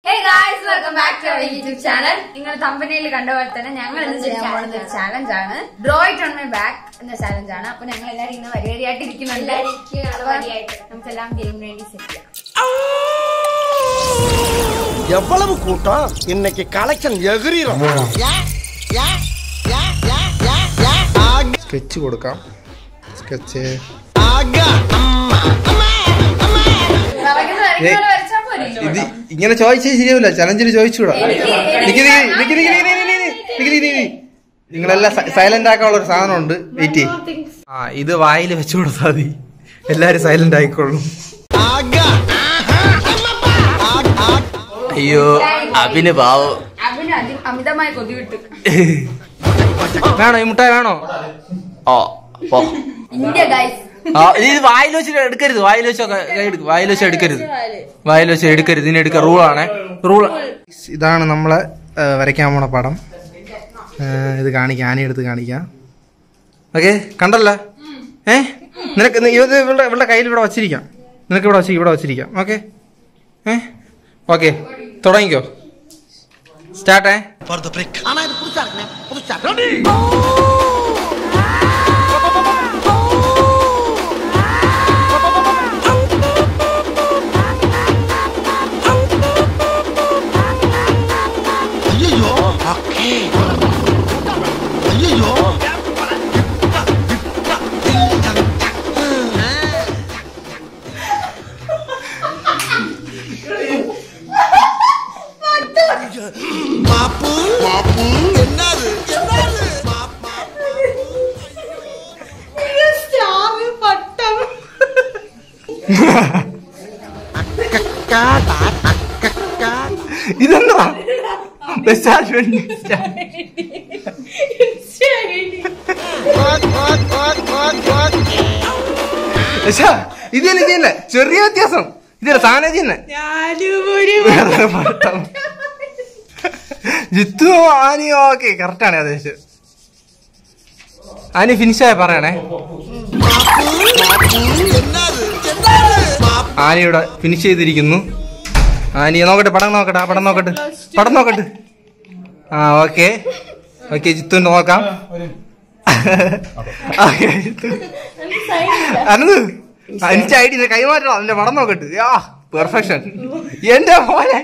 Welcome back to YouTube channel നിങ്ങൾ തമ്പനയിൽ കണ്ട പോലെ തന്നെ ഞങ്ങൾ ഇന്ന് ചെയ്യാൻ പോകുന്നത് ഒരു ചാലഞ്ച് ആണ് draw it on my back എന്ന ചാലഞ്ച് ആണ് അപ്പൊ ഞങ്ങൾ എല്ലാവരും ഇന്ന് വരിവരിയായിട്ട് ഇരിക്കുന്നുണ്ട് അപ്പൊ നമുക്കെല്ലാം ഗെയിം വേണ്ടി സെറ്റ് ചെയ്യാം எவ்வளவு கூட்டம் இன்னைக்கு கலெக்ஷன் எகிரிடும் സ്കെച്ച് കൊടുക്കാം സ്കെച്ച് ഇത് ഇങ്ങനെ ചോദിച്ചാൽ ശരിയാവില്ല ചലഞ്ചിന് ചോദിച്ചുകൂടാ നിക്ക് നിക്ക് നിക്ക് നിക്ക് നിക്ക് നിക്ക് നിക്ക് നിക്ക് നിക്ക് നിക്ക്. നിങ്ങളെല്ലാം സൈലന്റ് ആക്കാനുള്ള ഒരു സാധനം ഉണ്ട് വെയിറ്റ് ആ ഇത് വായിൽ വെച്ചു കൊടുത്താൽ മതി എല്ലാരും സൈലന്റ് ആയിക്കോളും അയ്യോ അഭിന് പാവം അവന് അതി- അമിതമായി കൊതി വിട്ടു വേണോ ഈ മുട്ടായി വേണോ ഓ പോ ഇന്ത്യ ഗൈസ് ആ, ഇത് വായിൽ വെച്ചിട്ട് എടുക്കരുത് വായിൽ വെച്ചോ കൈ എടുക്കും വായിൽ വെച്ച് എടുക്കരുത് വായിൽ വെച്ച് എടുക്കരുത് ഇതിന് എടുക്ക റൂളാണ് റൂൾ ഇതാണ് നമ്മളെ ആ, വരയ്ക്കാൻ പോണ പടം ആ, ഇത് കാണിക്കാം ആന എടുത്ത് കാണിക്കാം ഓക്കെ കണ്ടല്ല ഏ നിനക്ക് നീ ഇത് ഇവളുടെ ഇവളുടെ കയ്യിൽ ഇവിടെ വച്ചിരിക്കാം നിനക്ക് ഇവിടെ വച്ച് ഇവിടെ വച്ചിരിക്കാം ഓക്കെ ഏ ഓക്കെ തുടങ്ങിക്കോ സ്റ്റാർട്ടേ ஆனா இது புதுசா இருக்குண்ணே புதுசா இருக்கு. ஐயையோ. ஐயையோ. மாப்பு மாப்பு என்னது என்னது ഇതെന്താ സ്റ്റാർട്ട് പക്ഷേ ഇത് തന്നെ ഇത് തന്നെ ചെറിയ വ്യത്യാസം ഇതല്ല സാധനം ഇത് തന്നെ വേറെ പട്ടം. ജിത്തു ആനിയോ ഓക്കെ കറക്റ്റ് ആണ് ഏകദേശം ആനി ഫിനിഷ് ആയ പറയണേ ആനി ഇവിടെ ഫിനിഷ് ചെയ്തിരിക്കുന്നു ആനി നോക്കട്ടെ പടം നോക്കട്ടെ ആ പടം നോക്കട്ടെ പടം നോക്കട്ടെ ആ ഓക്കെ ഓക്കെ ജിത്തുണ്ട് നോക്കാം ഓക്കെ ജിത്തു അനന്ത് എനിക്ക് ഐ ഡി കൈമാറ്റണം അതിന്റെ പടം നോക്കട്ടെ യാ പെർഫെക്ഷൻ എന്റെ പോലെ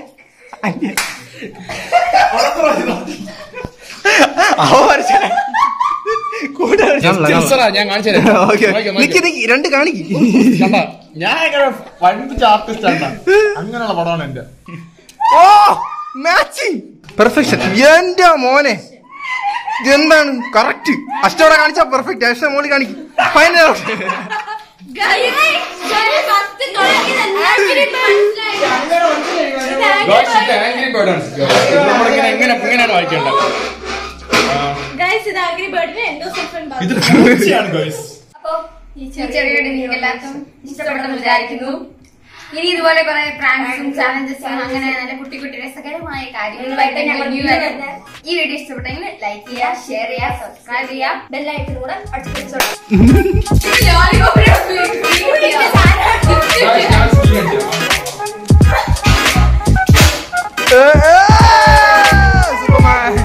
അവ വരച്ചേ കൂടെ ഞാൻ കാണിച്ചു തരാം. ഓക്കെ നോക്കിക്കോ, നിക്ക് നോക്കിക്കോ. നിക്ക് രണ്ട് കാണിക്ക് കണ്ടോ? ഞാൻ ഇങ്ങനെ വൻപിച്ച ആർട്ടിസ്റ്റ് ആണ് അങ്ങനെയുള്ള പടമാണ് എന്റെ ഓ മാച്ചിങ് പെർഫെക്ഷൻ എന്റെ മോനെ ഇതെന്താണ് കറക്റ്റ് അഷ്ടോടെ കാണിച്ചാ പെർഫെക്റ്റ് അഷ്ട മോളി കാണിക്കും ഫൈനൽ നമ്മളിങ്ങനെ എങ്ങനെ ഇങ്ങനെയാണ് വായിക്കേണ്ടത് ഇത് തീർച്ചയാണ് ഗോയ്സ് അപ്പൊ ഈ ചെറിയ വീഡിയോ നിങ്ങൾക്ക് എല്ലാവർക്കും ഇഷ്ടപ്പെട്ടെന്ന് വിചാരിക്കുന്നു ഇനി ഇതുപോലെ കുറെ പ്രാങ്ക്സും ചാലഞ്ചസും അങ്ങനെ നല്ല കുട്ടി കുട്ടി രസകരമായ കാര്യങ്ങളുമായിട്ട് ഞങ്ങൾ ഇനി വരും ഈ വീഡിയോ ഇഷ്ടപ്പെട്ടെങ്കിൽ ലൈക്ക് ചെയ്യുക ഷെയർ ചെയ്യുക സബ്സ്ക്രൈബ് ചെയ്യുക ബെല്ലൈക്കൺ കൂടെ ഞാൻ അടിച്ചു